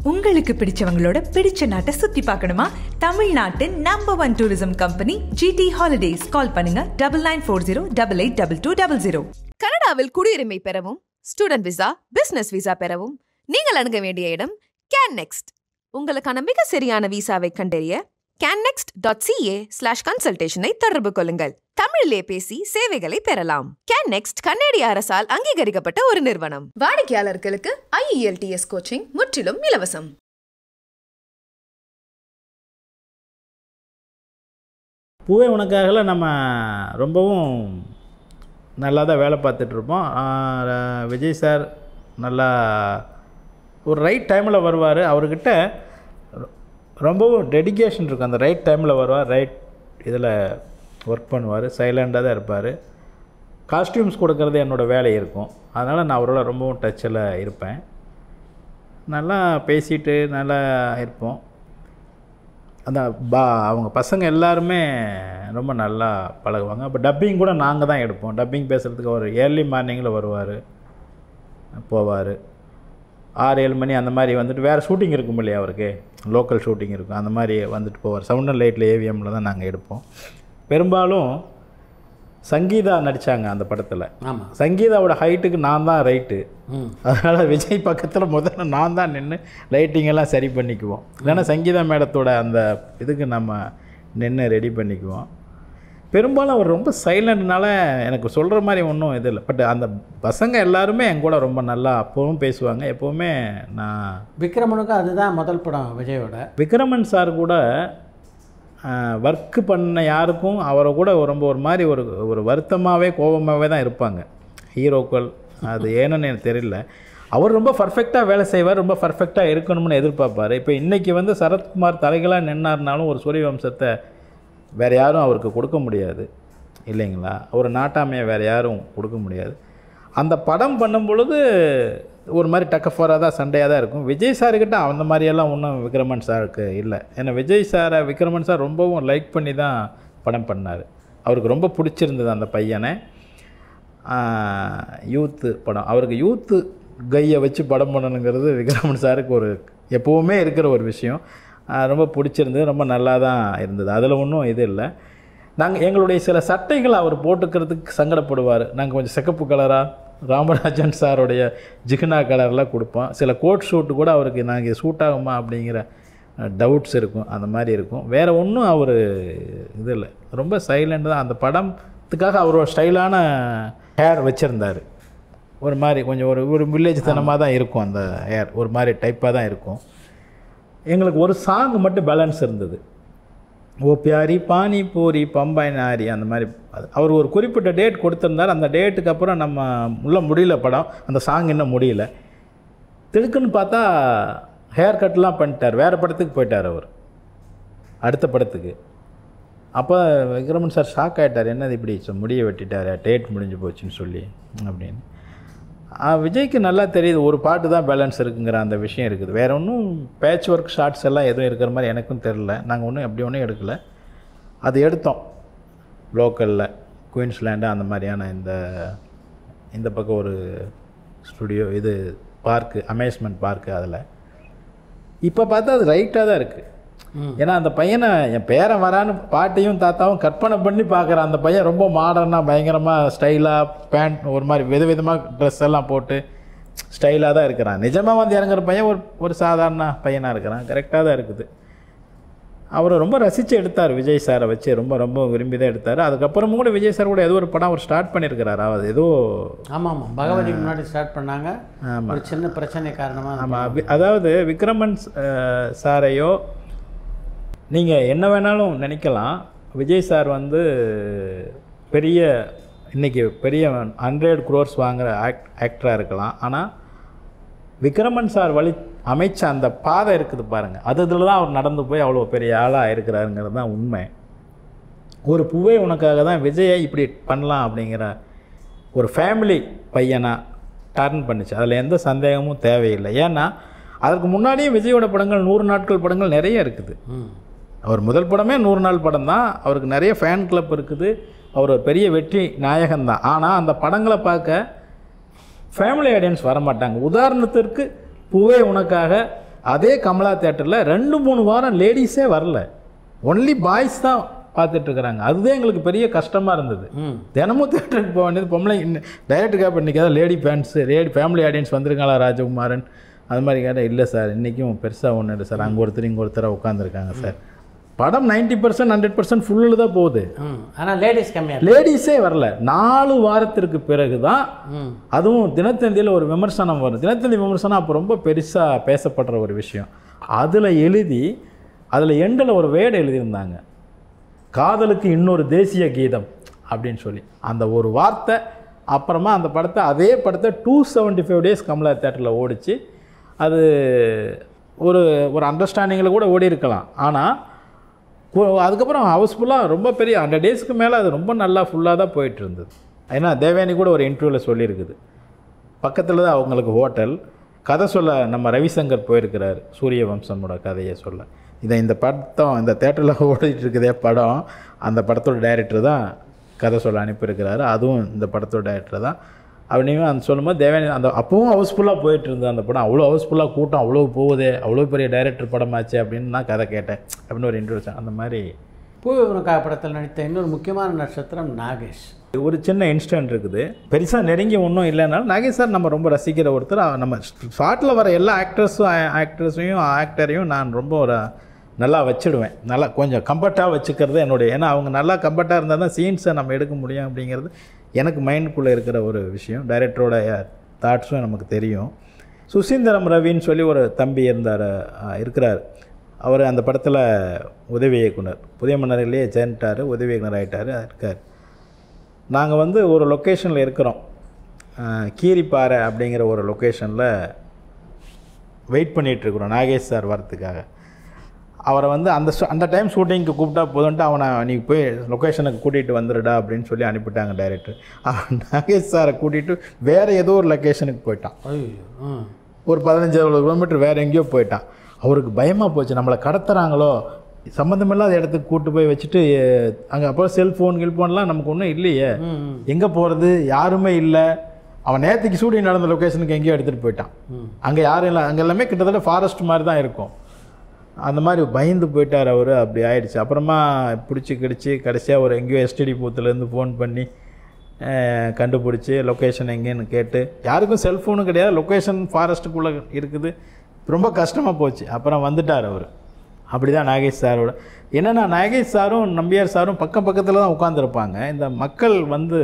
உங்களுக்கு பிடிச்சவங்களோட பிடிச்ச நாட்டை சுத்தி பார்க்கணுமா தமிழ்நாட்டின் number one tourism company GT holidays call பண்ணுங்க double nine four zero double eight double two double zero கனடாவில் குடியுரிமை பெறவும் ஸ்டூடெண்ட் விசா பிசினஸ் விசா பெறவும் நீங்கள் அணுக வேண்டிய இடம் கேன் நெக்ஸ்ட் உங்களுக்கான மிக சரியான விசாவை கண்டறிய கேன்னெக்ஸ்ட் டாட் சிஏ ஸ்லாஷ் கன்சல்டேஷனை தொடர்பு கொள்ளுங்கள் தமிழிலே பேசி சேவைகளை பெறலாம் கேன் நெக்ஸ்ட் கன்னடிய அரசால் அங்கீகரிக்கப்பட்ட ஒரு நிறுவனம் வாடிக்கையாளர்களுக்கு ஐஇஎல்டிஎஸ் கோச்சிங் முற்றிலும் இலவசம் பூவே உனக்காகல நம்ம ரொம்பவும் நல்லா தான் வேலை பார்த்துட்ருப்போம் விஜய் சார் நல்லா ஒரு ரைட் டைமில் வருவார் அவர்கிட்ட ரொ- ரொம்பவும் டெடிகேஷன் இருக்கும் அந்த ரைட் டைமில் வருவார் ரைட் இதில் ஒர்க் பண்ணுவார் சைலண்டாக தான் இருப்பார் காஸ்டியூம்ஸ் கொடுக்கறது என்னோடய வேலை இருக்கும் அதனால் நான் அவரோட ரொம்பவும் டச்சில் இருப்பேன் நல்லா பேசிட்டு நல்லா இருப்போம் அந்த பா அவங்க பசங்க எல்லாருமே ரொம்ப நல்லா பழகுவாங்க அப்போ டப்பிங் கூட நாங்கள் தான் எடுப்போம் டப்பிங் பேசுகிறதுக்கு அவர் ஏர்லி மார்னிங்கில் வருவார் போவார் ஆறு ஏழு மணி அந்த மாதிரி வந்துட்டு வேறு ஷூட்டிங் இருக்கும் இல்லையா அவருக்கு லோக்கல் ஷூட்டிங் இருக்கும் அந்த மாதிரி வந்துட்டு போவார் சவுண்ட் அண்ட் லைட்டில் ஏவிஎம்மில் தான் நாங்கள் எடுப்போம் பெரும்பாலும் சங்கீதா நடித்தாங்க அந்த படத்தில் ஆமாம் சங்கீதாவோட ஹைட்டுக்கு நான் தான் ரைட்டு ம் அதனால் விஜய் பக்கத்தில் முதல்ல நான் தான் நின்று லைட்டிங் எல்லாம் சரி பண்ணிக்குவோம் இல்லைன்னா சங்கீதா மேடத்தோட அந்த இதுக்கு நம்ம நின்று ரெடி பண்ணிக்குவோம் பெரும்பாலும் அவர் ரொம்ப சைலண்ட்னால எனக்கு சொல்கிற மாதிரி ஒன்றும் இது இல்லை பட் அந்த பசங்க எல்லாருமே என் கூட ரொம்ப நல்லா அப்பவும் பேசுவாங்க எப்போவுமே நான் விக்ரமனுக்கு அதுதான் முதல் படம் விஜயோட விக்ரமன் சார் கூட ஒர்க்கு பண்ண யாருக்கும் அவரை கூட ரொம்ப ஒரு மாதிரி ஒரு ஒரு வருத்தமாகவே கோபமாகவே தான் இருப்பாங்க ஹீரோக்கள் அது ஏன்னு எனக்கு தெரியல அவர் ரொம்ப பர்ஃபெக்டாக வேலை செய்வார் ரொம்ப பர்ஃபெக்டாக இருக்கணும்னு எதிர்பார்ப்பார் இப்போ இன்றைக்கி வந்து சரத்குமார் தலைகளாக நின்னார்னாலும் ஒரு சூரிய வம்சத்தை வேறு யாரும் அவருக்கு கொடுக்க முடியாது இல்லைங்களா ஒரு நாட்டாமையை வேறு யாரும் கொடுக்க முடியாது அந்த படம் பண்ணும் பொழுது ஒரு மாதிரி டக்கஃபராக தான் சண்டையாக தான் இருக்கும் விஜய் சார்கிட்ட அந்த மாதிரியெல்லாம் ஒன்றும் விக்ரமன் சாருக்கு இல்லை ஏன்னா விஜய் சாரை விக்ரமன் சார் ரொம்பவும் லைக் பண்ணி தான் படம் பண்ணார் அவருக்கு ரொம்ப பிடிச்சிருந்தது அந்த பையனை யூத்து படம் அவருக்கு யூத்து கையை வச்சு படம் பண்ணணுங்கிறது விக்ரமன் சாருக்கு ஒரு எப்போவுமே இருக்கிற ஒரு விஷயம் ஆஹ் ரொம்ப பிடிச்சிருந்தது ரொம்ப நல்லா தான் இருந்தது அதில் ஒன்றும் இது இல்லை நாங்கள் எங்களுடைய சில சட்டைகளை அவர் போட்டுக்கிறதுக்கு சங்கடப்படுவார் நாங்கள் கொஞ்சம் சிகப்பு கலராக ராமராஜன் சாருடைய ஜிகினா கலர்லாம் கொடுப்போம் சில கோட் ஷூட்டு கூட அவருக்கு நாங்கள் சூட் ஆகுமா அப்படிங்கிற டவுட்ஸ் இருக்கும் அந்த மாதிரி இருக்கும் வேறு ஒன்றும் அவர் இது இல்லை ரொம்ப சைலண்ட் தான் அந்த படத்துக்காக அவரோட ஸ்டைலான ஹேர் வச்சுருந்தார் ஒரு மாதிரி கொஞ்சம் ஒரு ஒரு வில்லேஜ் தனமாக தான் இருக்கும் அந்த ஹேர் ஒரு மாதிரி டைப்பாக தான் இருக்கும் எங்களுக்கு ஒரு சாங் மட்டும் பேலன்ஸ் இருந்தது ஓ பியாரி பானி பூரி பம்பாய் நாரி அந்த மாதிரி அது- அவர் ஒரு குறிப்பிட்ட டேட் கொடுத்துருந்தார் அந்த டேட்டுக்கு அப்புறம் நம்ம உள்ள முடியல படம் அந்த சாங் இன்னும் முடியல திடுக்குன்னு பார்த்தா ஹேர் கட்லாம் பண்ணிட்டார் வேறு படத்துக்கு போயிட்டார் அவர் அடுத்த படத்துக்கு அப்போ விக்ரமன் சார் ஷாக் ஆகிட்டார் என்னது இப்படி சொ- முடிய வெட்டிட்டார் டேட் முடிஞ்சு போச்சுன்னு சொல்லி அப்படின்னு ஆ, விஜய்க்கு நல்லா தெரியுது ஒரு பாட்டு தான் பேலன்ஸ் இருக்குங்கிற அந்த விஷயம் இருக்குது வேறு ஒன்றும் பேட்ச் ஒர்க் ஷார்ட்ஸ் எல்லாம் எதுவும் இருக்கிற மாதிரி எனக்கும் தெரில நாங்கள் ஒன்றும் அப்படி ஒன்றும் எடுக்கல அது எடுத்தோம் லோக்கலில் குயின்ஸ்லேண்டு அந்த மாதிரியான இந்த இந்த பக்கம் ஒரு ஸ்டுடியோ இது பார்க்கு அமேஸ்மெண்ட் பார்க்கு அதில் இப்போ பார்த்தா அது ரைட்டாக தான் இருக்குது ஏன்னா அந்த பையனை என் பேரன் வரான்னு பாட்டியும் தாத்தாவும் கற்பனை பண்ணி பார்க்குற அந்த பையன் ரொம்ப மாடர்னாக பயங்கரமாக ஸ்டைலாக பேண்ட் ஒரு மாதிரி விதவிதமாக ட்ரெஸ் எல்லாம் போட்டு ஸ்டைலாக தான் இருக்கிறான் நிஜமாக வந்து இறங்குற பையன் ஒரு ஒரு சாதாரண பையனாக இருக்கிறான் கரெக்டாக தான் இருக்குது அவர் ரொம்ப ரசித்து எடுத்தார் விஜய் சாரை வச்சு ரொம்ப ரொம்ப விரும்பி தான் எடுத்தார் அதுக்கப்புறமும் கூட விஜய் சார் கூட ஏதோ ஒரு படம் அவர் ஸ்டார்ட் பண்ணியிருக்கிறாரு அது ஏதோ ஆமாம் ஆமாம் பகவதி முன்னாடி ஸ்டார்ட் பண்ணாங்க ஆமா. ஒரு சின்ன பிரச்சனை காரணமாக ஆமாம் அதாவது விக்ரமன் அஹ், சாரையோ நீங்கள் என்ன வேணாலும் நினைக்கலாம் விஜய் சார் வந்து பெரிய இன்னைக்கு பெரிய ஹண்ட்ரட் க்ரோர்ஸ் வாங்குகிற ஆக்ட் ஆக்டராக இருக்கலாம் ஆனால் விக்ரமன் சார் வழி அமைச்ச அந்த பாதை இருக்குது பாருங்கள் அது இதில் தான் அவர் நடந்து போய் அவ்வளோ பெரிய ஆளாக இருக்கிறாருங்கிறது தான் உண்மை ஒரு பூவே உனக்காக தான் விஜயை இப்படி பண்ணலாம் அப்படிங்கிற ஒரு ஃபேமிலி பையனாக டர்ன் பண்ணுச்சு அதில் எந்த சந்தேகமும் தேவையில்லை ஏன்னா அதற்கு முன்னாடியே விஜயோட படங்கள் நூறு நாட்கள் படங்கள் நிறைய இருக்குது ம் அவர் முதல் படமே நூறு நாள் படம் தான் அவருக்கு நிறைய ஃபேன் கிளப் இருக்குது அவர் ஒரு பெரிய வெற்றி நாயகன் தான் ஆனால் அந்த படங்களை பார்க்க ஃபேமிலி ஆடியன்ஸ் வரமாட்டாங்க உதாரணத்திற்கு பூவே உனக்காக அதே கமலா தேட்டரில் ரெண்டு மூணு வாரம் லேடிஸே வரல ஒன்லி பாய்ஸ் தான் பார்த்துட்டு இருக்கிறாங்க அதுதான் எங்களுக்கு பெரிய கஷ்டமாக இருந்தது ம் தினமும் தேட்டருக்கு போக வேண்டியது பொம்பளை டைரக்டர் கேப் இன்றைக்கி ஏதாவது lady fans lady family audience வந்திருக்காங்களா ராஜகுமாரன் அது மாதிரி கேட்டால் இல்லை சார் இன்றைக்கும் பெருசாக ஒன்றும் இல்லை சார் அங்கே ஒருத்தர் இங்கே ஒருத்தராக உட்காந்துருக்காங்க சார் படம் நைன்ட்டி பர்சன்ட் ஹண்ட்ரட் பர்சன்ட் ஃபுல்லில் தான் போகுது ம் ஆனால் லேடிஸ் கம்மியாக இருக்கு லேடிஸே வரல நாலு வாரத்திற்கு பிறகு தான் ம் அதுவும் தினத்தந்தியில் ஒரு விமர்சனம் வரும் தினத்தந்தி விமர்சனம் அப்போ ரொம்ப பெருசாக பேசப்படுற ஒரு விஷயம் அதில் எழுதி அதில் எண்டில் ஒரு வேர்டு எழுதியிருந்தாங்க காதலுக்கு இன்னொரு தேசிய கீதம் அப்படின்னு சொல்லி அந்த ஒரு வார்த்தை அப்புறமா அந்த படத்தை அதே படத்தை two seventy five days Kamala தேட்டரில் ஓடிச்சு அது ஒரு ஒரு அண்டர்ஸ்டாண்டிங்கில் கூட ஓடி இருக்கலாம் ஆனால் கு- அதுக்கப்புறம் ஹவுஸ்ஃபுல்லாக ரொம்ப பெரிய ஹண்ட்ரட் டேஸ்க்கு மேலே அது ரொம்ப நல்லா ஃபுல்லாக தான் போயிட்டு இருந்தது ஏன்னா தேவயானி கூட ஒரு இன்டர்வியூவில் சொல்லியிருக்குது பக்கத்தில் தான் அவங்களுக்கு ஹோட்டல் கதை சொல்ல நம்ம ரவிசங்கர் போயிருக்கிறார் சூரிய வம்சமோட கதையை சொல்ல இதை இந்த படம் இந்த தேட்டரில் ஓடிட்டு இருக்குதே படம் அந்த படத்தோட டைரக்டர் தான் கதை சொல்ல அனுப்பியிருக்கிறாரு அதுவும் இந்த படத்தோட டைரக்டர் தான் அப்படியும் அந்த சொல்லும்போது தேவயானி அந்த அப்பவும் ஹவுஸ்ஃபுல்லாக போயிட்டு இருந்தது அந்த படம் அவ்வளோ ஹவுஸ்ஃபுல்லாக கூட்டம் அவ்வளோ போகுதே அவ்வளோ பெரிய டைரக்டர் படமாச்சு அப்படின்னு நான் கதை கேட்டேன் அப்படின்னு ஒரு இன்டர்வியூ அந்த மாதிரி பூவிவனுக்காக படத்தில் நடித்த இன்னொரு முக்கியமான நட்சத்திரம் நாகேஷ் ஒரு சின்ன இன்ஸ்டன்ட் இருக்குது பெருசாக நெருங்கி ஒன்றும் இல்லைனாலும் நாகேஷ் சார் நம்ம ரொம்ப ரசிக்கிற ஒருத்தர் அவர் நம்ம ஸ்பாட்டில் வர எல்லா ஆக்டர்ஸும் ஆக்ட்ரஸையும் ஆக்டரையும் நான் ரொம்ப ஒரு நல்லா வச்சிடுவேன் நல்லா கொஞ்சம் கம்ஃபர்ட்டாக வச்சுக்கிறது என்னுடைய ஏன்னா அவங்க நல்லா கம்ஃபர்ட்டாக இருந்தால் தான் சீன்ஸை நம்ம எடுக்க முடியும் அப்படிங்கிறது எனக்கு மைண்டுக்குள்ளே இருக்கிற ஒரு விஷயம் டைரக்டரோட தாட்ஸும் நமக்கு தெரியும் சுசீந்திரம் ரவின்னு சொல்லி ஒரு தம்பி இருந்தார் அஹ், இருக்கிறார் அவர் அந்த படத்தில் உதவி இயக்குனர் புதிய மன்னரிலேயே சேர்ந்துட்டார் உதவி இயக்குனர் ஆகிட்டார் இருக்கார் நாங்கள் வந்து ஒரு லொக்கேஷனில் இருக்கிறோம் அஹ், கீரிப்பாறை அப்படிங்கிற ஒரு லொக்கேஷனில் வெயிட் பண்ணிகிட்ருக்குறோம் நாகேஷ் சார் வரத்துக்காக அவரை வந்து அந்த ஷூ- அந்த டைம் ஷூட்டிங்க்கு கூப்பிட்டா போதுன்ட்டு அவனை நீ போய் லொக்கேஷனுக்கு கூட்டிகிட்டு வந்துடுடா அப்படின்னு சொல்லி அனுப்பிட்டாங்க டைரக்டர் அவன் நாகேஷ் சாரை கூட்டிகிட்டு வேறு ஏதோ ஒரு லொக்கேஷனுக்கு போயிட்டான் ஐயோ ம் ஒரு பதினஞ்சு அறுபது கிலோமீட்டர் வேறு எங்கேயோ போயிட்டான் அவருக்கு பயமாக போச்சு நம்மளை கடத்துறாங்களோ சம்மந்தமில்லாத இடத்துக்கு கூட்டு போய் வச்சுட்டு அங்கே அப்புறம் செல்ஃபோன் கில்ஃபோன்லாம் நமக்கு ஒன்றும் இல்லையே ம் ம் எங்கே போகிறது யாருமே இல்லை அவன் நேற்றுக்கு ஷூட்டிங் நடந்த லொக்கேஷனுக்கு எங்கேயோ எடுத்துகிட்டு போயிட்டான் ம் அங்கே யாரும் இல்லை அங்கே எல்லாமே கிட்டத்தட்ட ஃபாரஸ்ட் மாதிரி தான் இருக்கும் அந்த மாதிரி பயந்து போயிட்டார் அவர் அப்படி ஆயிடுச்சு அப்புறமா பிடிச்சி கிடிச்சு கடைசியாக ஒரு எங்கேயோ எஸ்டிடி பூத்துலேருந்து ஃபோன் பண்ணி அஹ், கண்டுபிடிச்சி லொக்கேஷன் எங்கேன்னு கேட்டு யாருக்கும் செல்ஃபோனும் கிடையாது லொக்கேஷன் ஃபாரஸ்ட்டுக்குள்ளே இருக்குது ரொம்ப கஷ்டமாக போச்சு அப்புறம் வந்துட்டார் அவர் அப்படி தான் நாகேஷ் சாரோட என்னென்னா நாகேஷ் சாரும் நம்பியார் சாரும் பக்கம் பக்கத்தில் தான் உட்காந்துருப்பாங்க இந்த மக்கள் வந்து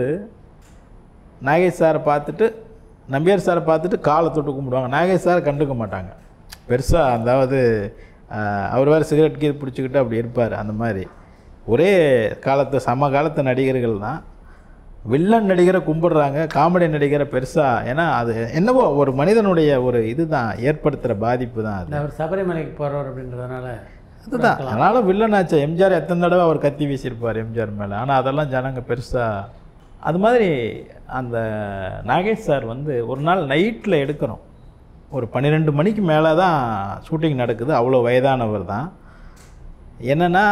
நாகேஷ் சாரை பார்த்துட்டு நம்பியார் சாரை பார்த்துட்டு காலை தொட்டு கும்பிடுவாங்க நாகேஷ் சாரை கண்டுக்க மாட்டாங்க பெருசாக அதாவது ஆஹ், அவர் வேறு சிகரெட் கீது பிடிச்சிக்கிட்டு அப்படி இருப்பார் அந்த மாதிரி ஒரே காலத்து சம காலத்து நடிகர்கள் தான் வில்லன் நடிகரை கும்பிடுறாங்க காமெடி நடிகரை பெருசாக ஏன்னா அது என்னவோ ஒரு மனிதனுடைய ஒரு இதுதான் ஏற்படுத்துகிற பாதிப்பு தான் அது இல்லை அவர் சபரிமலைக்கு போகிறவர் அப்படின்றதுனால அதுதான் அதனால் வில்லன் ஆச்சு எம்ஜிஆர் எத்தனை தடவை அவர் கத்தி வீசியிருப்பார் எம்ஜிஆர் மேலே ஆனால் அதெல்லாம் ஜனங்க பெருசாக அது மாதிரி அந்த நாகேஷ் சார் வந்து ஒரு நாள் நைட்டில் எடுக்கிறோம் ஒரு பன்னிரெண்டு மணிக்கு மேலே தான் ஷூட்டிங் நடக்குது அவ்வளோ வயதானவர் தான் என்னென்னா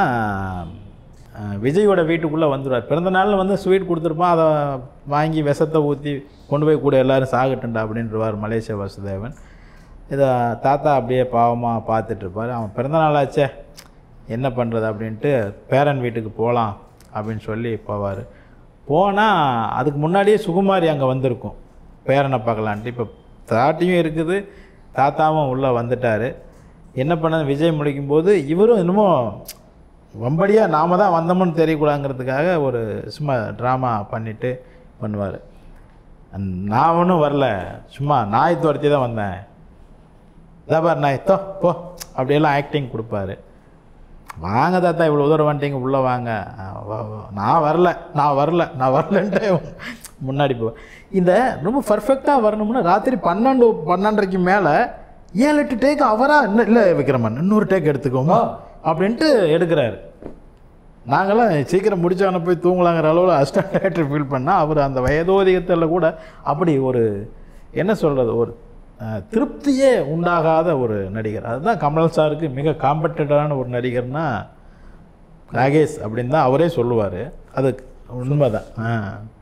அஹ், விஜயோட வீட்டுக்குள்ளே வந்துடுவார் பிறந்த நாளில் வந்து ஸ்வீட் கொடுத்துருப்பான் அதை வாங்கி விஷத்தை ஊற்றி கொண்டு போய் கூட எல்லாரும் சாகட்டுண்டா அப்படின்றவார் மலேசிய வாசுதேவன் இதை தாத்தா அப்படியே பாவமாக பார்த்துட்ருப்பார் அவன் பிறந்த நாளாச்சே என்ன பண்ணுறது அப்படின்ட்டு பேரன் வீட்டுக்கு போகலாம் அப்படின்னு சொல்லி போவார் போனால் அதுக்கு முன்னாடியே சுகுமாரி அங்கே வந்திருக்கும் பேரனை பார்க்கலான்ட்டு இப்போ தாட்டியும் இருக்குது தாத்தாவும் உள்ளே வந்துட்டார் என்ன பண்ண விஜய் முடிக்கும்போது இவரும் இன்னமும் வம்படியாக நாம தான் வந்தோம்னு தெரியக்கூடாங்கிறதுக்காக ஒரு சும்மா ட்ராமா பண்ணிவிட்டு பண்ணுவார் நான் ஒன்றும் வரல சும்மா நாய் துரத்தி தான் வந்தேன் இதான் பாரு நாய் தோ போ அப்படியெல்லாம் ஆக்டிங் கொடுப்பாரு வாங்க தாத்தா இவ்வளோ தூரம் வந்துட்டீங்க உள்ளே வாங்க ஆ, வா- வா. நான் வரல நான் வரல நான் வரலன்ட்டு முன்னாடி போ இந்த ரொம்ப பர்ஃபெக்டாக வரணும்னா ராத்திரி பன்னெண்டு பன்னெண்டரைக்கு மேலே ஏழு எட்டு டேக் அவராக இன்னும் இல்லை விக்ரமன் இன்னொரு டேக் எடுத்துக்கோங்க அப்படின்ட்டு எடுக்கிறாரு நாங்களாம் சீக்கிரம் முடிச்சவனை போய் தூங்கலாங்கிற அளவில் அசிஸ்டன்ட் டைரக்டர் ஃபீல் பண்ணால் அவர் அந்த வயதோதிகத்தில் கூட அப்படி ஒரு என்ன சொல்கிறது ஒரு அஹ், திருப்தியே உண்டாகாத ஒரு நடிகர் அதுதான் கமல் சாருக்கு மிக காம்பட்டடான ஒரு நடிகர்னா நாகேஷ் அப்படின்னு தான் அவரே சொல்லுவார் அது உண்மைதான் ஆ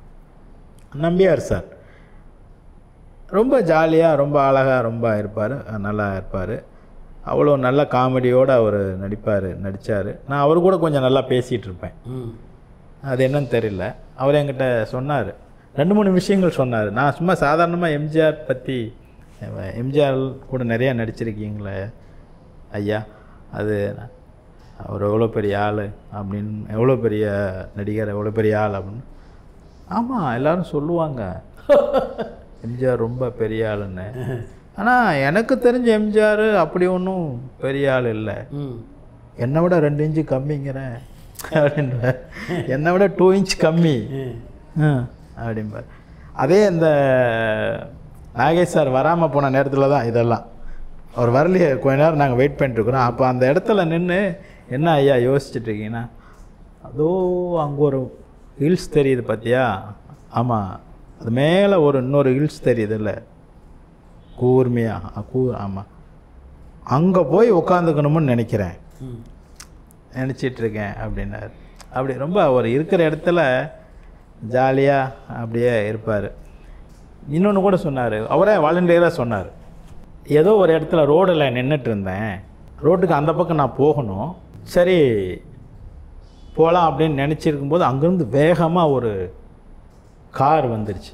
நம்பியார் சார் ரொம்ப ஜாலியாக ரொம்ப அழகாக ரொம்ப இருப்பார் நல்லா இருப்பார் அவ்வளோ நல்ல காமெடியோடு அவர் நடிப்பார் நடித்தார் நான் அவர் கூட கொஞ்சம் நல்லா பேசிகிட்டு இருப்பேன் ம் அது என்னன்னு தெரியல அவர் என்கிட்ட சொன்னார் ரெண்டு மூணு விஷயங்கள் சொன்னார் நான் சும்மா சாதாரணமாக எம்ஜிஆர் பற்றி எம்ஜிஆர் கூட நிறையா நடிச்சிருக்கீங்களே ஐயா அது அவர் எவ்வளோ பெரிய ஆள் அப்படின்னு எவ்வளோ பெரிய நடிகர் எவ்வளோ பெரிய ஆள் அப்படின்னு ஆமாம் எல்லாரும் சொல்லுவாங்க எம்ஜிஆர் ரொம்ப பெரிய ஆளுன்னு ஆனால் எனக்கு தெரிஞ்ச எம்ஜிஆர் அப்படி ஒன்றும் பெரிய ஆள் இல்லை ம் என்னை விட ரெண்டு இன்ச்சு கம்மிங்கிறேன் அப்படின்ற என்னை விட டூ இன்ச் கம்மி ம் அப்படிம்பார் அதே இந்த நாகேஷ் சார் வராமல் போன நேரத்தில் தான் இதெல்லாம் அவர் வரலையே கொஞ்ச நேரம் நாங்கள் வெயிட் பண்ணிட்டுருக்குறோம் அப்போ அந்த இடத்துல நின்று என்ன ஐயா யோசிச்சுட்டு இருக்கீங்கன்னா அதோ அங்கே ஒரு ஹில்ஸ் தெரியுது பார்த்தியா ஆமாம் அது மேலே ஒரு இன்னொரு ஹில்ஸ் தெரியுது இல்லை கூர்மையா அ, கூ ஆமாம் அங்கே போய் உட்காந்துக்கணும்னு நினைக்கிறேன் ம் நினச்சிட்டு இருக்கேன் அப்படின்னாரு அப்படி ரொம்ப அவர் இருக்கிற இடத்துல ஜாலியாக அப்படியே இருப்பார் இன்னொன்று கூட சொன்னார் அவரே வாலண்டியராக சொன்னார் ஏதோ ஒரு இடத்துல ரோடில் நின்றுட்டு இருந்தேன் ரோட்டுக்கு அந்த பக்கம் நான் போகணும் சரி போகலாம் அப்படின்னு நினச்சிருக்கும்போது அங்கேருந்து வேகமாக ஒரு கார் வந்துருச்சு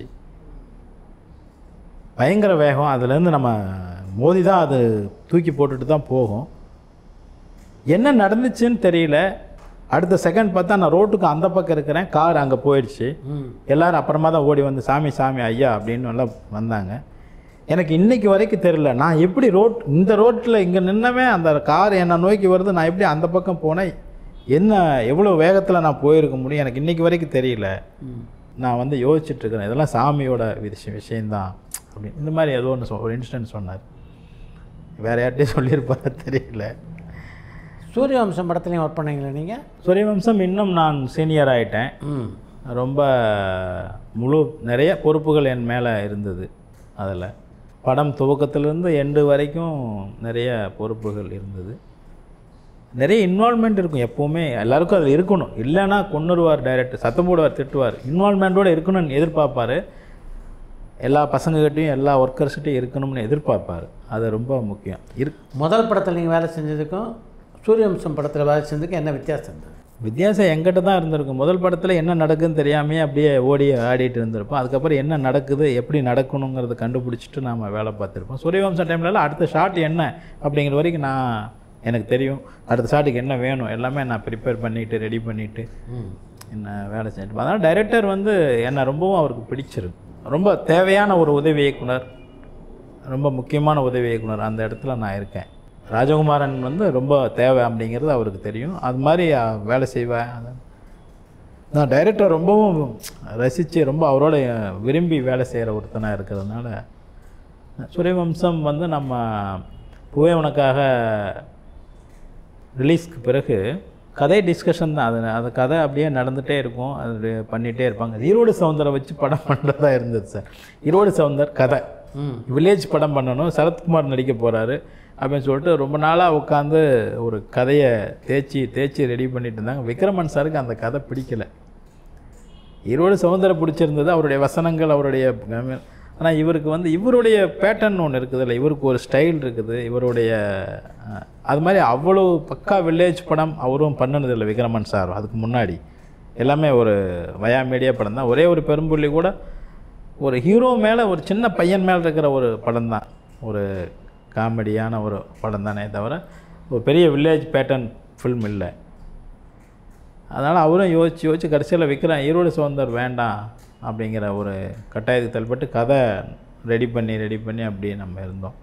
பயங்கர வேகம் அதுலேருந்து நம்ம மோதி தான் அது தூக்கி போட்டுட்டு தான் போகும் என்ன நடந்துச்சுன்னு தெரியல அடுத்த செகண்ட் பார்த்தா நான் ரோட்டுக்கு அந்த பக்கம் இருக்கிறேன் கார் அங்கே போயிடுச்சு ம் எல்லாரும் அப்புறமா தான் ஓடி வந்து சாமி சாமி ஐயா அப்படின்னு எல்லாம் வந்தாங்க எனக்கு இன்னைக்கு வரைக்கும் தெரியல நான் எப்படி ரோட் இந்த ரோட்டில் இங்கே நின்னவே அந்த கார் என்னை நோக்கி வருது நான் எப்படி அந்த பக்கம் போனேன் என்ன எவ்வளோ வேகத்தில் நான் போயிருக்க முடியும் எனக்கு இன்னைக்கு வரைக்கும் தெரியல ம் நான் வந்து யோசிச்சுட்டு இருக்கிறேன் இதெல்லாம் சாமியோட விஷயம் விஷயந்தான் அப்படின்னு இந்த மாதிரி ஏதோ ஒன்று சொ ஒரு இன்சிடென்ட் சொன்னார் வேறு யார்கிட்டயும் சொல்லியிருப்பாரு தெரியல சூரியவம்சம் படத்துலையும் ஒர்க் பண்ணீங்களா நீங்கள் சூரியவம்சம் இன்னும் நான் சீனியர் ஆயிட்டேன் ம் ரொம்ப முழு நிறைய பொறுப்புகள் என் மேலே இருந்தது அதில் படம் துவக்கத்திலேருந்து எண்டு வரைக்கும் நிறைய பொறுப்புகள் இருந்தது நிறைய இன்வால்மெண்ட் இருக்கும் எப்போவுமே எல்லாருக்கும் அது இருக்கணும் இல்லைன்னா கொன்னுருவார் டைரக்டர் சத்தம் போடுவார் திட்டுவார் இன்வால்மெண்ட்டோடு இருக்கணும்னு எதிர்பார்ப்பார் எல்லா பசங்ககிட்டையும் எல்லா ஒர்க்கர்ஸ்கிட்டையும் இருக்கணும்னு எதிர்பார்ப்பார் அது ரொம்ப முக்கியம் இருக்கு முதல் படத்தில் நீங்கள் வேலை செஞ்சதுக்கும் சூரியவம்சம் படத்தில் வேலை செஞ்சதுக்கும் என்ன வித்தியாசம் இருந்தது வித்தியாசம் எங்கிட்ட தான் இருந்திருக்கும் முதல் படத்தில் என்ன நடக்குதுன்னு தெரியாமையே அப்படியே ஓடி ஆடிட்டு இருந்திருப்போம் அதுக்கப்புறம் என்ன நடக்குது எப்படி நடக்கணுங்கிறத கண்டுபிடிச்சிட்டு நாம் வேலை பார்த்துருப்போம் சூரியவம்சம் டைம்லலாம் அடுத்த ஷாட் என்ன அப்படிங்கிற வரைக்கும் நான் எனக்கு தெரியும் அடுத்த ஷாட்டுக்கு என்ன வேணும் எல்லாமே நான் ப்ரிப்பேர் பண்ணிவிட்டு ரெடி பண்ணிவிட்டு ம் என்ன வேலை செஞ்சுட்டு அதனால் டைரக்டர் வந்து என்னை ரொம்பவும் அவருக்கு பிடிச்சிருக்கு ரொம்ப தேவையான ஒரு உதவி இயக்குனர் ரொம்ப முக்கியமான உதவி இயக்குனர் அந்த இடத்துல நான் இருக்கேன் ராஜகுமாரன் வந்து ரொம்ப தேவை அப்படிங்கிறது அவருக்கு தெரியும் அது மாதிரி அஹ், வேலை செய்வேன் அது- நான் டைரக்டர் ரொம்பவும் ரசித்து ரொம்ப அவரோட விரும்பி வேலை செய்கிற ஒருத்தனாக இருக்கிறதுனால சூரியவம்சம் வந்து நம்ம பூவே உனக்காக ரிலீஸ்க்கு பிறகு கதை டிஸ்கஷன் தான் அது அந்த கதை அப்படியே நடந்துகிட்டே இருக்கும் அது பண்ணிகிட்டே இருப்பாங்க ஈரோடு சவுந்தரை வச்சு படம் பண்ணுறதா இருந்தது சார் ஈரோடு சவுந்தர் கதை ம் வில்லேஜ் படம் பண்ணணும் சரத்குமார் நடிக்க போகிறாரு அப்படின்னு சொல்லிட்டு ரொம்ப நாளாக உட்காந்து ஒரு கதையை தேய்ச்சி தேய்ச்சி ரெடி பண்ணிட்டு இருந்தாங்க விக்ரமன் சாருக்கு அந்த கதை பிடிக்கல ஈரோடு சவுந்தரம் பிடிச்சிருந்தது அவருடைய வசனங்கள் அவருடைய ஆனால் இவருக்கு வந்து இவருடைய பேட்டர்ன் ஒன்று இருக்குது இல்லை இவருக்கு ஒரு ஸ்டைல் இருக்குது இவருடைய அஹ், அது மாதிரி அவ்வளோ பக்கா வில்லேஜ் படம் அவரும் பண்ணினதில்லை விக்ரமன் சார் அதுக்கு முன்னாடி எல்லாமே ஒரு வயா மீடியா படம் தான் ஒரே ஒரு பெரும்புள்ளி கூட ஒரு ஹீரோ மேலே ஒரு சின்ன பையன் மேலே இருக்கிற ஒரு படம் தான் ஒரு காமெடியான ஒரு படம் தானே தவிர ஒரு பெரிய வில்லேஜ் பேட்டர்ன் ஃபில்ம் இல்லை அதனால் அவரும் யோசிச்சு யோசிச்சு கடைசியில் விற்கிறேன் ஈரோடு சுதந்தர் வேண்டாம் அப்படிங்கிற ஒரு கட்டாயத்துக்கு தள்ளப்பட்டு கதை ரெடி பண்ணி ரெடி பண்ணி அப்படியே நம்ம இருந்தோம்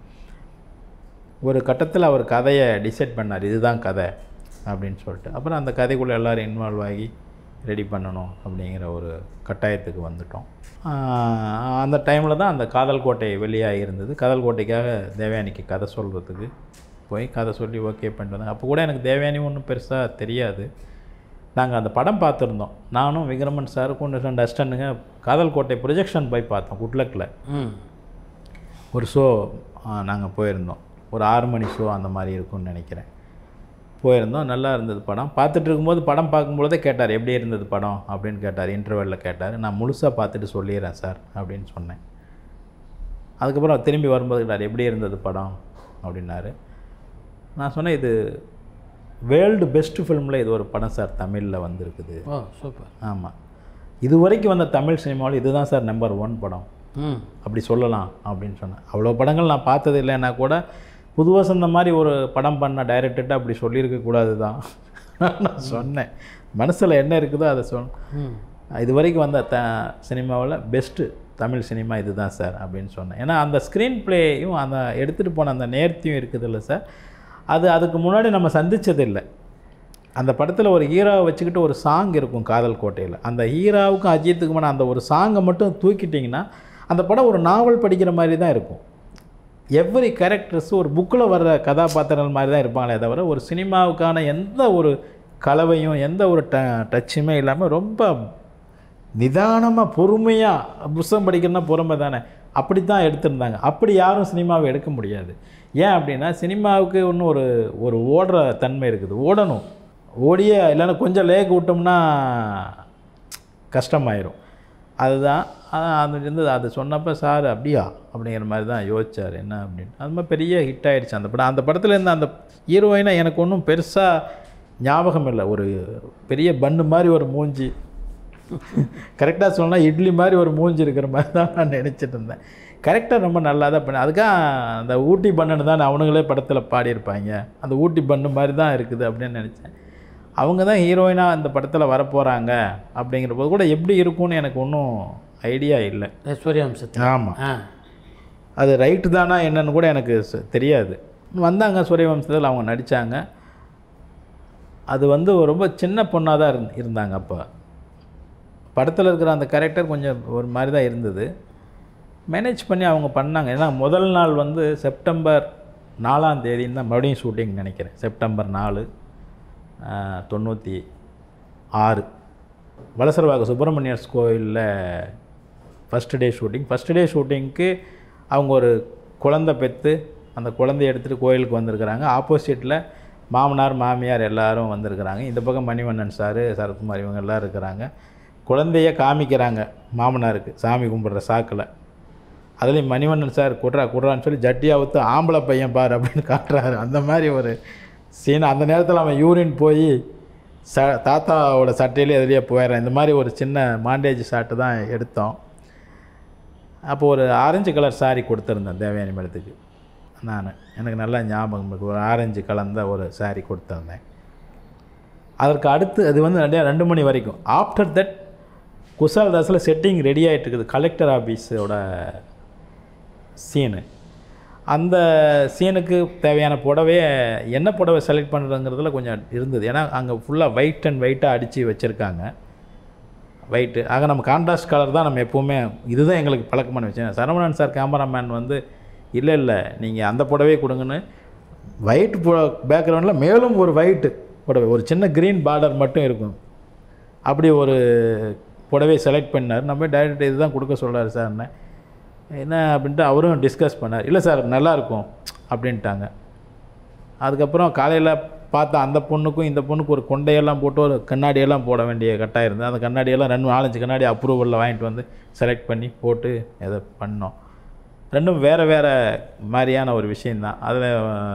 ஒரு கட்டத்தில் அவர் கதையை டிசைட் பண்ணார் இதுதான் கதை அப்படின்னு சொல்லிட்டு அப்புறம் அந்த கதைக்குள்ளே எல்லோரும் இன்வால்வ் ஆகி ரெடி பண்ணணும் அப்படிங்கிற ஒரு கட்டாயத்துக்கு வந்துட்டோம் ஆஹ் அந்த டைமில் தான் அந்த காதல் கோட்டை வெளியாகி இருந்தது காதல் கோட்டைக்காக தேவயானிக்கு கதை சொல்கிறதுக்கு போய் கதை சொல்லி ஓகே பண்ணிட்டு வந்தாங்க அப்போ கூட எனக்கு தேவயானி ஒன்றும் பெருசாக தெரியாது நாங்கள் அந்த படம் பார்த்துருந்தோம் நானும் விக்ரமன் சாருக்கும் ஒன்று ரெண்டு அஸ்டண்டுங்க காதல் கோட்டை ப்ரொஜெக்ஷன் போய் பார்த்தோம் குட்லக்கில் ம் ஒரு ஷோ நாங்கள் போயிருந்தோம் ஒரு ஆறு மணி ஷோ அந்த மாதிரி இருக்கும்னு நினைக்கிறேன் போயிருந்தோம் நல்லா இருந்தது படம் பார்த்துட்டு இருக்கும்போது படம் பார்க்கும்பொழுதே கேட்டார் எப்படி இருந்தது படம் அப்படின்னு கேட்டார் இன்டர்வெல்லில் கேட்டார் நான் முழுசாக பார்த்துட்டு சொல்லிடுறேன் சார் அப்படின்னு சொன்னேன் அதுக்கப்புறம் திரும்பி வரும்போது கேட்டார் எப்படி இருந்தது படம் அப்படின்னாரு நான் சொன்னேன் இது வேர்ல்டு பெஸ்ட் ஃபிலிமில் இது ஒரு படம் சார் தமிழில் வந்திருக்குது ஓ சூப்பர் ஆமாம் இது வரைக்கும் வந்த தமிழ் சினிமாவில் இதுதான் சார் நம்பர் ஒன் படம் ம் அப்படி சொல்லலாம் அப்படின்னு சொன்னேன் அவ்வளோ படங்கள் நான் பார்த்தது இல்லைன்னா கூட புது வசந்த மாதிரி ஒரு படம் பண்ண டைரக்டர்கிட்ட அப்படி சொல்லியிருக்க கூடாது தான் நான் சொன்னேன் மனசில் என்ன இருக்குதோ அதை சொல் ம் இது வரைக்கும் வந்த த சினிமாவில் பெஸ்ட்டு தமிழ் சினிமா இதுதான் சார் அப்படின்னு சொன்னேன் ஏன்னா அந்த ஸ்க்ரீன் ப்ளேயும் அந்த எடுத்துகிட்டு போன அந்த நேர்த்தியும் இருக்குது இல்லை சார் அது அதுக்கு முன்னாடி நம்ம சந்திச்சதில்லை அந்த படத்தில் ஒரு ஹீரோவை வச்சுக்கிட்டு ஒரு சாங் இருக்கும் காதல் கோட்டையில் அந்த ஹீரோவுக்கும் அஜித்துக்குமான அந்த ஒரு சாங்கை மட்டும் தூக்கிட்டிங்கன்னா அந்த படம் ஒரு நாவல் படிக்கிற மாதிரி தான் இருக்கும் எவ்ரி கேரக்டர்ஸ் ஒரு புக்கில் வர்ற கதாபாத்திரங்கள் மாதிரி தான் இருப்பாங்களே தவிர ஒரு சினிமாவுக்கான எந்த ஒரு கலவையும் எந்த ஒரு ட டச்சுமே இல்லாமல் ரொம்ப நிதானமாக பொறுமையாக புஸ்தகம் படிக்கிறதுனா பொறுமை தானே அப்படி தான் எடுத்திருந்தாங்க அப்படி யாரும் சினிமாவை எடுக்க முடியாது ஏன் அப்படின்னா சினிமாவுக்கு இன்னும் ஒரு ஒரு ஓடுற தன்மை இருக்குது ஓடணும் ஓடியே இல்லைன்னா கொஞ்சம் லேக் விட்டோம்னா கஷ்டமாயிரும் அதுதான் அதான் அது இருந்து அது சொன்னப்போ சார் அப்படியா அப்படிங்கிற மாதிரி தான் யோசிச்சார் என்ன அப்படின்னு அது மாதிரி பெரிய ஹிட் ஆயிடுச்சு அந்த படம் அந்த படத்தில் இருந்த அந்த ஹீரோயினை எனக்கு ஒன்றும் பெருசாக ஞாபகம் இல்லை ஒரு பெரிய பன்னு மாதிரி ஒரு மூஞ்சி கரெக்டாக சொன்னால் இட்லி மாதிரி ஒரு மூஞ்சி இருக்கிற மாதிரி தான் நான் நினச்சிட்டு இருந்தேன் கரெக்டாக ரொம்ப நல்லா தான் பண்ணேன் அதுக்காக அந்த ஊட்டி பண்ணுன்னு தான் அவனுங்களே படத்தில் பாடியிருப்பாங்க அந்த ஊட்டி பண்ணு மாதிரி தான் இருக்குது அப்படின்னு நினச்சேன் அவங்க தான் ஹீரோயினாக அந்த படத்தில் வரப்போகிறாங்க அப்படிங்கிற போது கூட எப்படி இருக்கும்னு எனக்கு ஒன்றும் ஐடியா இல்லை சூரியவம்சத்தில் ஆமாம் ஆ அது ரைட்டு தானா என்னன்னு கூட எனக்கு ச- தெரியாது வந்தாங்க சூரியவம்சத்தில் அவங்க நடித்தாங்க அது வந்து ரொம்ப சின்ன பொண்ணாக தான் இருந் இருந்தாங்க அப்போ படத்தில் இருக்கிற அந்த கேரக்டர் கொஞ்சம் ஒரு மாதிரி தான் இருந்தது மேனேஜ் பண்ணி அவங்க பண்ணாங்க ஏன்னா முதல் நாள் வந்து செப்டம்பர் நாலாம் தேதின்னு தான் மறுபடியும் ஷூட்டிங் நினைக்கிறேன் செப்டம்பர் நாலு ஆஹ், தொண்ணூற்றி ஆறு வலசரவாக சுப்பிரமணியர்ஸ் கோயிலில் first day shooting first day ஷூட்டிங்க்கு அவங்க ஒரு குழந்தை பெற்று அந்த குழந்தைய எடுத்துகிட்டு கோயிலுக்கு வந்திருக்கிறாங்க ஆப்போசிட்டில் மாமனார் மாமியார் எல்லாரும் வந்திருக்கிறாங்க இந்த பக்கம் மணிவண்ணன் சார் சரத்குமார் இவங்க எல்லாம் இருக்கிறாங்க குழந்தைய காமிக்கிறாங்க மாமனாருக்கு சாமி கும்பிட்ற சாக்கில் அதுலேயும் மணிவண்ணன் சார் குட்ரா குட்ரான்னு சொல்லி ஜட்டியா ஊற்று ஆம்பளை பையன் பார் அப்படின்னு காட்டுறாரு அந்த மாதிரி ஒரு சீன் அந்த நேரத்தில் அவன் யூரின் போய் ச தாத்தாவோட சட்டையிலே எதிரியே போயிடுறான் இந்த மாதிரி ஒரு சின்ன மாண்டேஜ் ஷாட்டு தான் எடுத்தோம் அப்போ ஒரு ஆரஞ்சு கலர் saree கொடுத்துருந்தேன் தேவயானி மேடத்துக்கு நான் எனக்கு நல்லா ஞாபகம் இருக்கு ஒரு ஆரஞ்சு கலந்த ஒரு saree கொடுத்துருந்தேன் அதற்கு அடுத்து அது வந்து ரெண்டே ரெண்டு மணி வரைக்கும் ஆஃப்டர் தட் குசால் தாஸில் செட்டிங் ரெடி ஆகிட்டு இருக்குது கலெக்டர் ஆஃபீஸோட சீனு அந்த சீனுக்கு தேவையான புடவைய என்ன புடவை செலக்ட் பண்ணுறதுங்கிறதுல கொஞ்சம் இருந்தது ஏன்னா அங்கே ஃபுல்லாக ஒயிட் அண்ட் ஒயிட்டாக அடித்து வச்சுருக்காங்க ஒயிட்டு ஆக நம்ம கான்ட்ராஸ்ட் கலர் தான் நம்ம எப்போவுமே இதுதான் எங்களுக்கு பழக்கம் பண்ணி வச்சேன் சரவணன் சார் கேமராமேன் வந்து இல்லை இல்லை நீங்கள் அந்த புடவையே கொடுங்கன்னு ஒயிட் பேக்ரவுண்டில் மேலும் ஒரு ஒயிட்டு புடவை ஒரு சின்ன க்ரீன் பார்டர் மட்டும் இருக்கும் அப்படி ஒரு புடவை செலக்ட் பண்ணார் நம்ம டைரக்டர் இதுதான் கொடுக்க சொல்கிறாரு சார்னு என்ன அப்படின்ட்டு அவரும் டிஸ்கஸ் பண்ணார் இல்லை சார் நல்லாயிருக்கும் அப்படின்ட்டாங்க அதுக்கப்புறம் காலையில் பார்த்தா அந்த பொண்ணுக்கும் இந்த பொண்ணுக்கும் ஒரு கொண்டையெல்லாம் போட்டு ஒரு கண்ணாடியெல்லாம் போட வேண்டிய கட்டாயம் இருந்தது அந்த கண்ணாடியெல்லாம் ரெண்டு நாலஞ்சு கண்ணாடி அப்ரூவலில் வாங்கிட்டு வந்து செலக்ட் பண்ணி போட்டு எதை பண்ணோம் ரெண்டும் வேறு வேறு மாதிரியான ஒரு விஷயந்தான் அதில்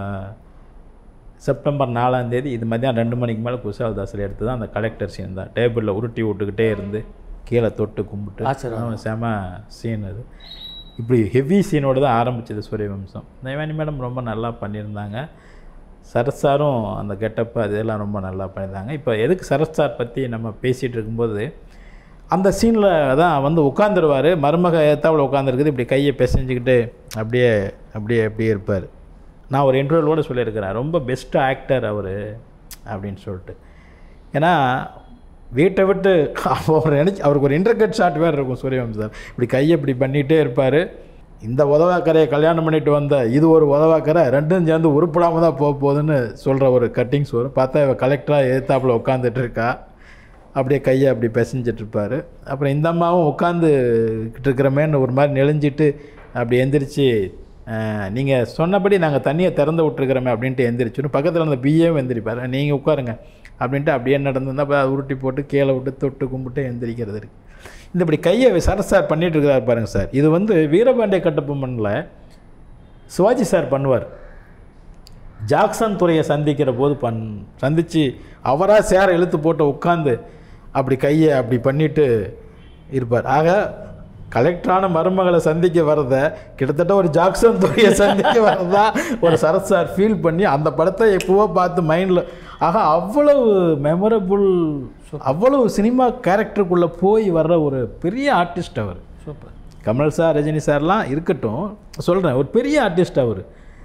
செப்டம்பர் நாலாம் தேதி இது மதியம் ரெண்டு மணிக்கு மேலே குசால் தாசர் எடுத்து தான் அந்த கலெக்டர் சீன் தான் டேபிளில் உருட்டி விட்டுக்கிட்டே இருந்து கீழே தொட்டு கும்பிட்டு ஆச்சரியம். ஆமா, செம சீன் அது இப்படி ஹெவி சீனோடு தான் ஆரம்பிச்சது சூரியவம்சம் நைவானி மேடம் ரொம்ப நல்லா பண்ணியிருந்தாங்க சரத் சாரும் அந்த கெட்டப்பு அதெல்லாம் ரொம்ப நல்லா பண்ணியிருந்தாங்க இப்போ எதுக்கு சரத் சார் பற்றி நம்ம பேசிகிட்டு இருக்கும்போது அந்த சீனில் தான் வந்து உட்காந்துருவார் மருமக ஏத்தாவில் உட்காந்துருக்குது இப்படி கையை பிசைஞ்சுக்கிட்டு அப்படியே அப்படியே அப்படியே இருப்பார் நான் ஒரு இன்டர்வியூவோட சொல்லியிருக்கிறேன் ரொம்ப பெஸ்ட் ஆக்டர் அவர் அப்படின்னு சொல்லிட்டு ஏன்னா வீட்டை விட்டு அவர் நினச்சி அவருக்கு ஒரு இன்டர்கட் ஷாட் வேறு இருக்கும் சூரியவம்சம் சார் இப்படி கையை இப்படி பண்ணிகிட்டே இருப்பார் இந்த உதவாக்கரையை கல்யாணம் பண்ணிட்டு வந்த இது ஒரு உதவாக்கரை ரெண்டும் சேர்ந்து உருப்படாமல் தான் போக போகுதுன்னு சொல்கிற ஒரு கட்டிங்ஸ் வரும் பார்த்தா இவ கலெக்டராக எதிர்த்தாப்புல உட்காந்துட்டு இருக்கா அப்படியே கையை அப்படி பிசைஞ்சிட்டு இருப்பார் அப்புறம் இந்த அம்மாவும் உட்காந்துக்கிட்டு இருக்கிறமேன்னு ஒரு மாதிரி நெளிஞ்சிட்டு அப்படி எந்திரிச்சு நீங்கள் சொன்னபடி நாங்கள் தண்ணியை திறந்து விட்டுருக்குறோமே அப்படின்ட்டு எந்திரிச்சுன்னு பக்கத்தில் இருந்த பிஏவும் எந்திரிப்பார் நீங்கள் உட்காருங்க அப்படின்ட்டு அப்படியே நடந்திருந்தா அப்போ அதை உருட்டி போட்டு கீழே விட்டு தொட்டு கும்பிட்டு எந்திரிக்கிறது இருக்குது இந்த இப்படி கையை சரத் சார் பண்ணிட்டு இருக்கிறார் பாருங்க சார் இது வந்து வீரபாண்டிய கட்டபொம்மனில் சிவாஜி சார் பண்ணுவார் ஜாக்சன் துறையை சந்திக்கிற போது பண் சந்தித்து அவராக சேர இழுத்து போட்டு உட்காந்து அப்படி கையை அப்படி பண்ணிட்டு இருப்பார் ஆக கலெக்டரான மருமகளை சந்திக்க வரத கிட்டத்தட்ட ஒரு ஜாக்சன் துறையை சந்திக்க வரதா ஒரு சரத் சார் ஃபீல் பண்ணி அந்த படத்தை எப்போவோ பார்த்து மைண்டில் ஆக அவ்வளவு மெமரபுள் அவ்வளவு சினிமா கேரக்டருக்குள்ளே போய் வர்ற ஒரு பெரிய ஆர்டிஸ்ட் அவர் சூப்பர் கமல் சார் ரஜினி சார்லாம் இருக்கட்டும் சொல்கிறேன் ஒரு பெரிய ஆர்டிஸ்ட் அவர்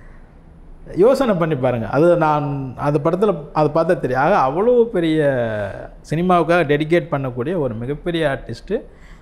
யோசனை பண்ணி பாருங்கள் அது நான் அந்த படத்தில் அதை பார்த்தா தெரியும் ஆக அவ்வளோ பெரிய சினிமாவுக்காக டெடிகேட் பண்ணக்கூடிய ஒரு மிகப்பெரிய ஆர்டிஸ்ட்டு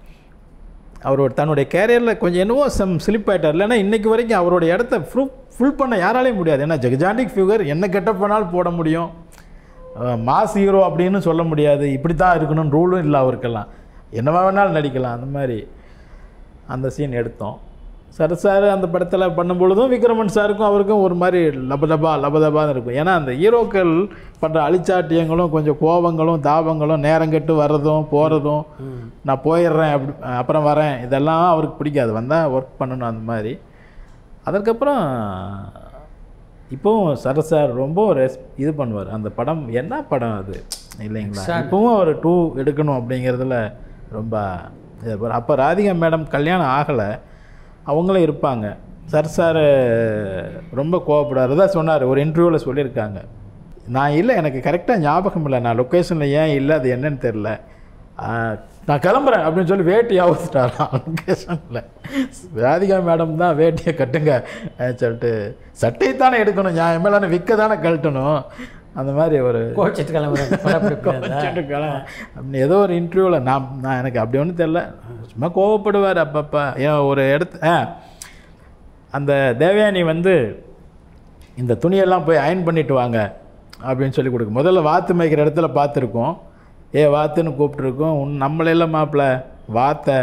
அவரோட தன்னுடைய கேரியரில் கொஞ்சம் என்னவோ சம் ஸ்லிப் ஆகிட்டார் இல்லைன்னா இன்றைக்கி வரைக்கும் அவரோட இடத்த ஃபுல் ஃபுல் பண்ண யாராலையும் முடியாது ஏன்னா ஜெகஜாண்டிக் ஃபிகர் என்ன கெட்டப் பண்ணாலும் போட முடியும் மாஸ் ஹீரோ அப்படின்னு சொல்ல முடியாது இப்படி தான் இருக்கணும்னு ரூலும் இல்லை அவருக்கெல்லாம் என்னவா வேணாலும் நடிக்கலாம் அந்த மாதிரி அந்த சீன் எடுத்தோம் சர சார் அந்த படத்தில் பண்ணும்பொழுதும் விக்ரமன் சாருக்கும் அவருக்கும் ஒரு மாதிரி லபலபா லபலபான்னு இருக்கும் ஏன்னா அந்த ஹீரோக்கள் பண்ணுற அழிச்சாட்டியங்களும் கொஞ்சம் கோபங்களும் தாபங்களும் நேரங்கெட்டு வர்றதும் போகிறதும் நான் போயிடுறேன் அப்படி அப்புறம் வரேன் இதெல்லாம் அவருக்கு பிடிக்காது வந்தால் ஒர்க் பண்ணணும் அந்த மாதிரி அதற்கப்புறம் இப்போவும் சர சார் ரொம்ப ரெஸ் இது பண்ணுவார் அந்த படம் என்ன படம் அது இல்லைங்களா இப்போவும் அவர் டூ எடுக்கணும் அப்படிங்கிறதுல ரொம்ப இது இருப்பார். அப்போ ராதிகா மேடம் கல்யாணம் ஆகலை அவங்களும் இருப்பாங்க சர் சார் ரொம்ப கோவப்படாரு தான் சொன்னார் ஒரு இன்டர்வியூவில் சொல்லியிருக்காங்க நான் இல்லை எனக்கு கரெக்டாக ஞாபகம் இல்லை நான் லொக்கேஷனில் ஏன் இல்லை அது என்னன்னு தெரில ஆஹ், நான் கிளம்புறேன் அப்படின்னு சொல்லி வேட்டி ஆகுத்துட்டாராம் லொக்கேஷனில் ராதிகா மேடம் தான் வேட்டியை கட்டுங்க அஹ் சொல்லிட்டு சட்டை தானே எடுக்கணும் நியாயம் மேலே விற்க தானே கழட்டணும் அந்த மாதிரி ஒரு கோச்சிட்டு கிளம்புறேன் படப்பிடிப்பு வச்சுட்டு கிளம்ப. அப்படின்னு ஏதோ ஒரு இன்டர்வியூவில் நான் நான் எனக்கு அப்படி ஒன்றும் தெரில சும்மா கோவப்படுவார் அப்பப்போ ஏன் ஒரு இடத்து ஆ அந்த தேவயானி வந்து இந்த துணியெல்லாம் போய் அயன் பண்ணிட்டு வாங்க அப்படின்னு சொல்லி கொடுக்கும் முதல்ல வாத்து மேய்க்கிற இடத்துல பார்த்துருக்கோம் ஏ வாத்துன்னு கூப்பிட்ருக்கோம் உன் நம்மளெல்லாம் மாப்பிள்ள வாத்தை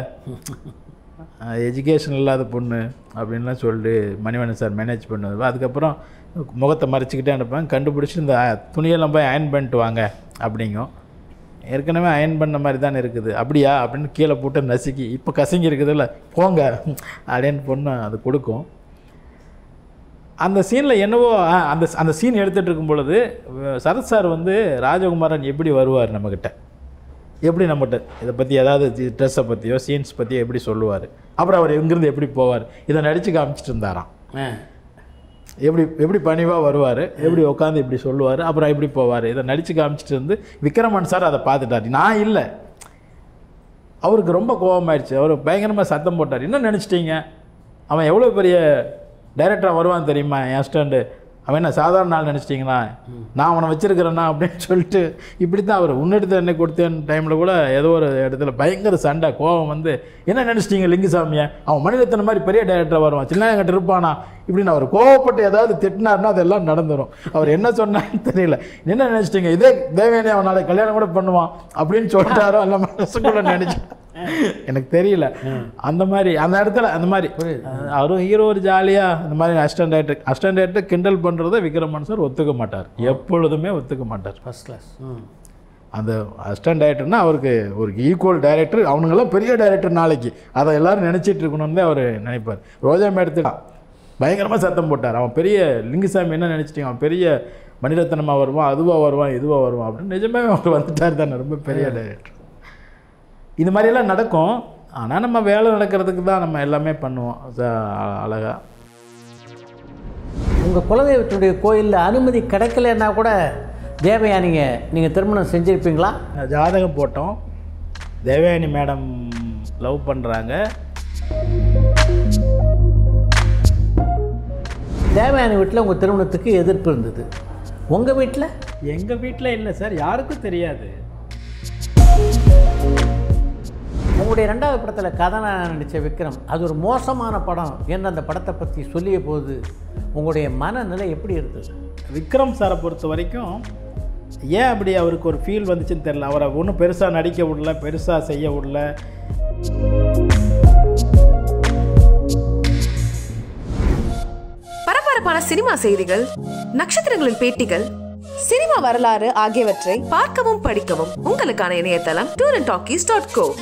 எஜுகேஷன் இல்லாத பொண்ணு அப்படின்லாம் சொல்லிட்டு மணிவண்ணன் சார் மேனேஜ் பண்ணுவார் அதுக்கப்புறம் முகத்தை மறைச்சிக்கிட்டே அனுப்பாங்க கண்டுபிடிச்சி இந்த துணியெல்லாம் போய் அயன் பண்ணிட்டு வாங்க அப்படிங்கும் ஏற்கனவே அயன் பண்ண மாதிரி தானே இருக்குது அப்படியா அப்படின்னு கீழே போட்டு நசுக்கி இப்போ கசங்கி இருக்குதுல்ல போங்க அப்படின்னு பொண்ணு அது கொடுக்கும் அந்த சீனில் என்னவோ ஆ, அந்த அந்த சீன் எடுத்துகிட்டு இருக்கும் பொழுது அஹ், சரத் சார் வந்து ராஜகுமாரன் எப்படி வருவார் நம்மக்கிட்ட எப்படி நம்மகிட்ட இதை பற்றி ஏதாவது ட்ரெஸ்ஸை பற்றியோ சீன்ஸ் பற்றியோ எப்படி சொல்லுவார் அப்புறம் அவர் எங்கேருந்து எப்படி போவார் இதை நடித்து காமிச்சிட்டு இருந்தாராம் எப்படி எப்படி பணிவாக வருவார் எப்படி உட்காந்து இப்படி சொல்லுவார் அப்புறம் எப்படி போவார் இதை நடித்து காமிச்சிட்டு இருந்து விக்ரமன் சார் அதை பார்த்துட்டார் நான் இல்லை அவருக்கு ரொம்ப கோபமாயிடுச்சு அவர் பயங்கரமாக சத்தம் போட்டார் என்ன நினச்சிட்டீங்க அவன் எவ்வளோ பெரிய டைரக்டராக வருவான் தெரியுமா என் ஸ்டாண்டு அவன் என்ன சாதாரண நாள் நினச்சிட்டிங்களா நான் அவனை வச்சிருக்கிறேன்னா அப்படின்னு சொல்லிட்டு இப்படி தான் அவர் உன்னெடுத்து என்னை கொடுத்தேன் டைமில் கூட ஏதோ ஒரு இடத்துல பயங்கர சண்டை கோபம் வந்து என்ன நினச்சிட்டீங்க லிங்குசாமியை அவன் மனிதத்தனை மாதிரி பெரிய டைரக்டர் வருவான் சின்ன என்கிட்ட இருப்பானா இப்படின்னு அவர் கோவப்பட்டு ஏதாவது திட்டினார்னா அதெல்லாம் நடந்துடும் அவர் என்ன சொன்னான்னு தெரியல என்ன நினச்சிட்டீங்க இதே தேவையான அவன் நாளைக்கு கல்யாணம் கூட பண்ணுவான் அப்படின்னு சொல்லிட்டாரோ இல்லை மனசுக்குள்ள நினச்சி எனக்கு தெரியல அந்த மாதிரி அந்த இடத்துல அந்த மாதிரி அஹ் அவரும் ஹீரோ ஒரு ஜாலியாக இந்த மாதிரி அசிஸ்டன்ட் டைரக்டர் அசிஸ்டன்ட் டைரக்டர் கிண்டல் பண்ணுறதை விக்ரமன் சார் ஒத்துக்க மாட்டார் எப்பொழுதுமே ஒத்துக்க மாட்டார் ஃபஸ்ட் கிளாஸ் ம் அந்த அசிஸ்டன்ட் டைரக்டர்னா அவருக்கு ஒரு ஈக்குவல் டைரக்டர் அவனுங்கெல்லாம் பெரிய டைரக்டர் நாளைக்கு அதை எல்லாரும் நினச்சிட்டு இருக்கணும்னு தான் அவர் நினைப்பார் ரோஜா மேடத்தில் பயங்கரமாக சத்தம் போட்டார் அவன் பெரிய லிங்குசாமி என்ன நினச்சிட்டீங்க அவன் பெரிய மணிரத்னமாக வருவான் அதுவாக வருவான் இதுவாக வருவான் அப்படின்னு நிஜமே அவர் வந்துட்டார் தானே ரொம்ப பெரிய டைரக்டர் இது மாதிரியெல்லாம் நடக்கும் ஆனால் நம்ம வேலை நடக்கிறதுக்கு தான் நம்ம எல்லாமே பண்ணுவோம் அழகாக உங்கள் குலதெய்வத்துடைய கோயிலில் அனுமதி கிடைக்கலன்னா கூட தேவயானிங்க நீங்கள் திருமணம் செஞ்சுருப்பீங்களா ஜாதகம் போட்டோம் தேவயானி மேடம் லவ் பண்ணுறாங்க தேவயானி வீட்டில் உங்கள் திருமணத்துக்கு எதிர்ப்பு இருந்தது உங்கள் வீட்டில் எங்கள் வீட்டில் இல்லை சார் யாருக்கும் தெரியாது உங்களுடைய ரெண்டாவது படத்தில் கதாநாயகன் நடித்த விக்ரம் அது ஒரு மோசமான படம் என்று அந்த படத்தை பற்றி சொல்லிய போது உங்களுடைய மனநிலை எப்படி இருந்தது விக்ரம் சாரை பொறுத்த வரைக்கும் ஏன் அப்படி அவருக்கு ஒரு ஃபீல் வந்துச்சுன்னு தெரில அவரை ஒன்றும் பெருசாக நடிக்க விடல பெருசாக செய்ய விடல பரபரப்பான சினிமா செய்திகள் நட்சத்திரங்களின் பேட்டிகள் சினிமா வரலாறு ஆகியவற்றை பார்க்கவும் படிக்கவும் உங்களுக்கான இணையதளம் tour and talkies dot go